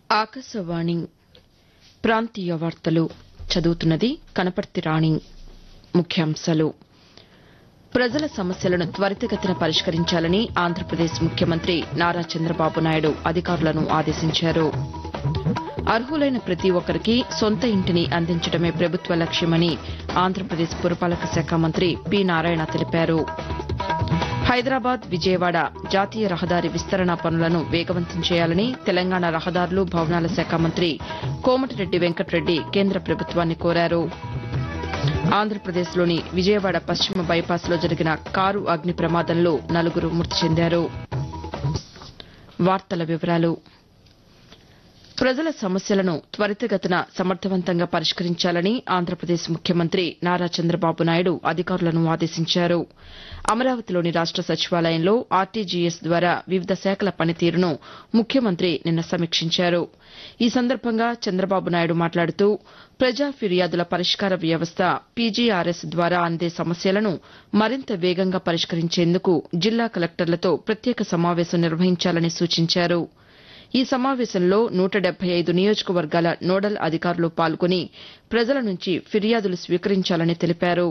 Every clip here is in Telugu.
ఆకాశవాణి ప్రాంతీయ వార్తలు చదువుతున్నది కనపర్తి రాణి ముఖ్యాంశాలు ప్రజల సమస్యలను త్వరితగతిన పరిష్కరించాలని ఆంధ్రప్రదేశ్ ముఖ్యమంత్రి నారా చంద్రబాబు నాయుడు అధికారులను ఆదేశించారు అర్హులైన ప్రతి ఒక్కరికి సొంత ఇంటిని అందించడమే ప్రభుత్వ లక్ష్యమని ఆంధ్రప్రదేశ్ పురపాలక శాఖ మంత్రి పి నారాయణ తెలిపారు హైదరాబాద్ విజయవాడ జాతీయ రహదారి విస్తరణ పనులను వేగవంతం చేయాలని తెలంగాణ రహదారులు భవనాల శాఖ మంత్రి కోమటిరెడ్డి వెంకటరెడ్డి కేంద్ర ప్రభుత్వాన్ని కోరారు ఆంధ్రప్రదేశ్లోని విజయవాడ పశ్చిమ బైపాస్లో జరిగిన కారు అగ్ని ప్రమాదంలో నలుగురు మృతి చెందారు వార్తల వివరాలు ప్రజల సమస్యలను త్వరితగతిన సమర్థవంతంగా పరిష్కరించాలని ఆంధ్రప్రదేశ్ ముఖ్యమంత్రి నారా చంద్రబాబు నాయుడు అధికారులను ఆదేశించారు అమరావతిలోని రాష్ట సచివాలయంలో ఆర్టీజీఎస్ ద్వారా వివిధ శాఖల పనితీరును ముఖ్యమంత్రి నిన్న సమీక్షించారు ఈ సందర్భంగా చంద్రబాబు నాయుడు మాట్లాడుతూ ప్రజా ఫిర్యాదుల పరిష్కార వ్యవస్థ పీజీఆర్ఎస్ ద్వారా అందే సమస్యలను మరింత వేగంగా పరిష్కరించేందుకు జిల్లా కలెక్టర్లతో ప్రత్యేక సమావేశం నిర్వహించాలని సూచించారు ఈ సమావేశంలో నూట డెబ్బై ఐదు నియోజకవర్గాల నోడల్ అధికారులు పాల్గొని ప్రజల నుంచి ఫిర్యాదులు స్వీకరించాలని తెలిపారు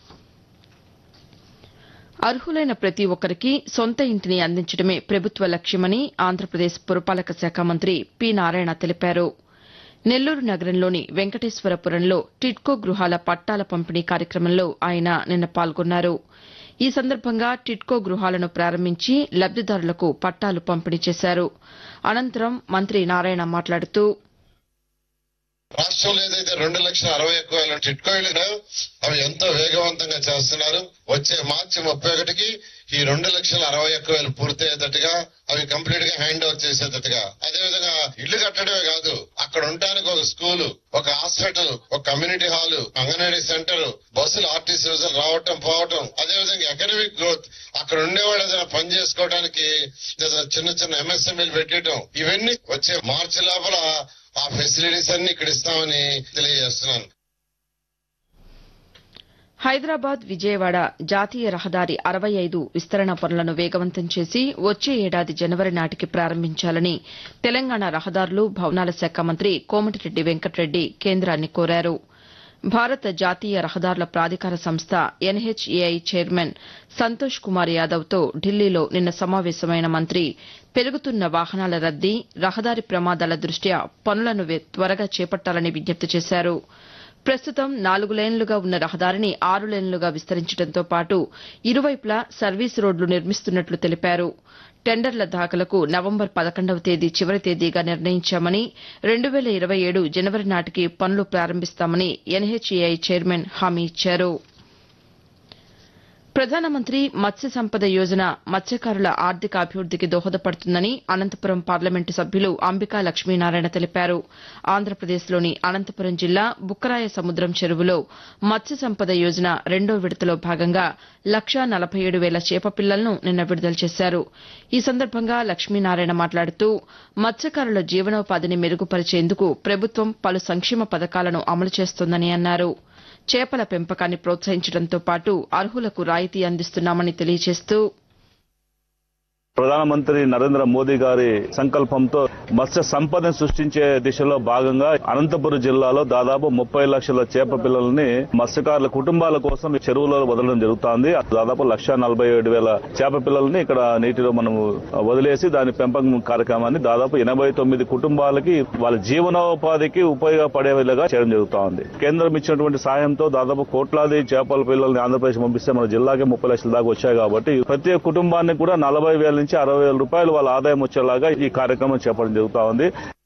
అర్హులైన ప్రతి ఒక్కరికి సొంత ఇంటిని అందించడమే ప్రభుత్వ లక్ష్యమని ఆంధ్రప్రదేశ్ పురపాలక శాఖ మంత్రి పి నారాయణ తెలిపారు నెల్లూరు నగరంలోని వెంకటేశ్వరపురంలో టిడ్కో గృహాల పట్టాల పంపిణీ కార్యక్రమంలో ఆయన నిన్న పాల్గొన్నారు ఈ సందర్భంగా టిడ్కో గృహాలను ప్రారంభించి లబ్దిదారులకు పట్టాలు పంపిణీ చేశారు అనంతరం మంత్రి నారాయణ మాట్లాడుతూ రాష్ట్రంలో ఏదైతే రెండు లక్షల అరవై ఒక్క వేల టిట్కోయిలు అవి ఎంతో వేగవంతంగా చేస్తున్నారు వచ్చే మార్చి ముప్పై ఒకటికి ఈ రెండు లక్షల అరవై ఒక్క వేలు పూర్తయ్యేటట్టుగా అవి కంప్లీట్ గా హ్యాండ్ ఓవర్ చేసేటట్టుగా అదే విధంగా ఇల్లు కట్టడమే కాదు అక్కడ ఉండడానికి ఒక స్కూలు ఒక హాస్పిటల్ ఒక కమ్యూనిటీ హాల్ అంగన్వాడీ సెంటర్ బస్సులు ఆర్టీసీ బస్సులు రావటం పోవటం అదే విధంగా ఎకనామిక్ గ్రోత్ అక్కడ ఉండేవాళ్ళు ఏదైనా పని చేసుకోవడానికి ఏదైనా చిన్న చిన్న ఎంఎస్ఎంఈలు పెట్టడం ఇవన్నీ వచ్చే మార్చి లోపల ఆ ఫెసిలిటీస్ అన్ని ఇక్కడ ఇస్తామని తెలియజేస్తున్నాను హైదరాబాద్ విజయవాడ జాతీయ రహదారి అరవై ఐదు విస్తరణ పనులను వేగవంతం చేసి వచ్చే ఏడాది జనవరి నాటికి ప్రారంభించాలని తెలంగాణ రహదారులు భవనాల శాఖ మంత్రి కోమటిరెడ్డి వెంకటరెడ్డి కేంద్రాన్ని కోరారు భారత జాతీయ రహదారుల ప్రాధికార సంస్థ ఎన్హెచ్ఏఐ చైర్మన్ సంతోష్ కుమార్ యాదవ్తో ఢిల్లీలో నిన్న సమావేశమైన మంత్రి పెరుగుతున్న వాహనాల రద్దీ రహదారి ప్రమాదాల దృష్ట్యా పనులను త్వరగా చేపట్టాలని విజ్ఞప్తి చేశారు ప్రస్తుతం నాలుగు లేన్లుగా ఉన్న రహదారిని ఆరు లేన్లుగా విస్తరించడంతో పాటు ఇరువైపులా సర్వీస్ రోడ్లు నిర్మిస్తున్నట్లు తెలిపారు టెండర్ల దాఖలకు నవంబర్ పదకొండవ తేదీ చివరి తేదీగా నిర్ణయించామని రెండు వేల ఇరవై ఏడు జనవరి నాటికి పనులు ప్రారంభిస్తామని ఎన్హెచ్ఏఐ చైర్మన్ హామీ ఇచ్చారు ప్రధానమంత్రి మత్స్య సంపద యోజన మత్స్యకారుల ఆర్థిక అభివృద్దికి దోహదపడుతుందని అనంతపురం పార్లమెంటు సభ్యులు అంబికా లక్ష్మీనారాయణ తెలిపారు ఆంధ్రప్రదేశ్లోని అనంతపురం జిల్లా బుక్కరాయ సముద్రం చెరువులో మత్స్య సంపద యోజన రెండో విడతలో భాగంగా లక్షా నలభై ఏడు వేల చేప పిల్లలను నిన్న విడుదల చేశారు ఈ సందర్భంగా లక్ష్మీనారాయణ మాట్లాడుతూ మత్స్యకారుల జీవనోపాధిని మెరుగుపరిచేందుకు ప్రభుత్వం పలు సంక్షేమ పథకాలను అమలు చేస్తోందని అన్నారు చేపల పెంపకాన్ని ప్రోత్సహించడంతో పాటు అర్హులకు రాయితీ అందిస్తున్నామని తెలియజేస్తూ ప్రధానమంత్రి నరేంద్ర మోదీ గారి సంకల్పంతో మత్స్య సంపదను సృష్టించే దిశలో భాగంగా అనంతపురం జిల్లాలో దాదాపు ముప్పై లక్షల చేప పిల్లల్ని మత్స్యకారుల కుటుంబాల కోసం చెరువులో వదలడం జరుగుతోంది దాదాపు లక్ష నలభై ఏడు వేల చేప పిల్లల్ని ఇక్కడ నీటిలో మనం వదిలేసి దాని పెంపకం కార్యక్రమాన్ని దాదాపు ఎనభై తొమ్మిది కుటుంబాలకి వాళ్ళ జీవనోపాధికి ఉపయోగపడే విధంగా చేయడం జరుగుతోంది కేంద్రం ఇచ్చినటువంటి సాయంతో దాదాపు కోట్లాది చేపల పిల్లల్ని ఆంధ్రప్రదేశ్ పంపిస్తే మన జిల్లాకే ముప్పై లక్షల దాకా వచ్చాయి కాబట్టి ప్రతి కుటుంబానికి కూడా నలభై వేల నుంచి అరవై వేల రూపాయలు వాళ్ళ ఆదాయం వచ్చేలాగా ఈ కార్యక్రమం చేపట్టడం జరుగుతా ఉంది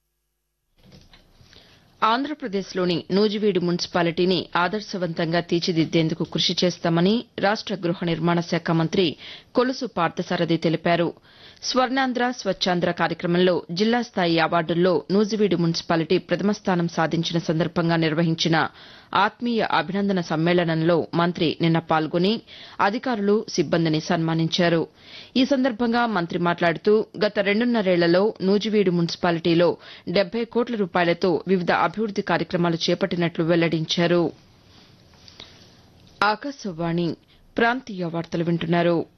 ఆంధ్రప్రదేశ్లోని నూజివీడు మున్సిపాలిటీని ఆదర్శవంతంగా తీర్చిదిద్దేందుకు కృషి చేస్తామని రాష్ట గృహ నిర్మాణ శాఖ మంత్రి కొలుసు పార్థసారథి తెలిపారు స్వర్ణాంధ్ర స్వచ్ఛాంధ్ర కార్యక్రమంలో జిల్లా స్థాయి అవార్డుల్లో నూజివీడు మున్సిపాలిటీ ప్రథమ స్థానం సాధించిన సందర్భంగా నిర్వహించిన ఆత్మీయ అభినందన సమ్మేళనంలో మంత్రి నిన్న పాల్గొని అధికారులు సిబ్బందిని సన్మానించారు ఈ సందర్భంగా మంత్రి మాట్లాడుతూ గత రెండున్నరేళ్లలో నూజివీడు మున్సిపాలిటీలో డెబ్బై కోట్ల రూపాయలతో వివిధ అభివృద్ది కార్యక్రమాలు చేపట్టినట్లు వెల్లడించారు ఆకాశవాణి ప్రాంతీయ వార్తలు వింటున్నారు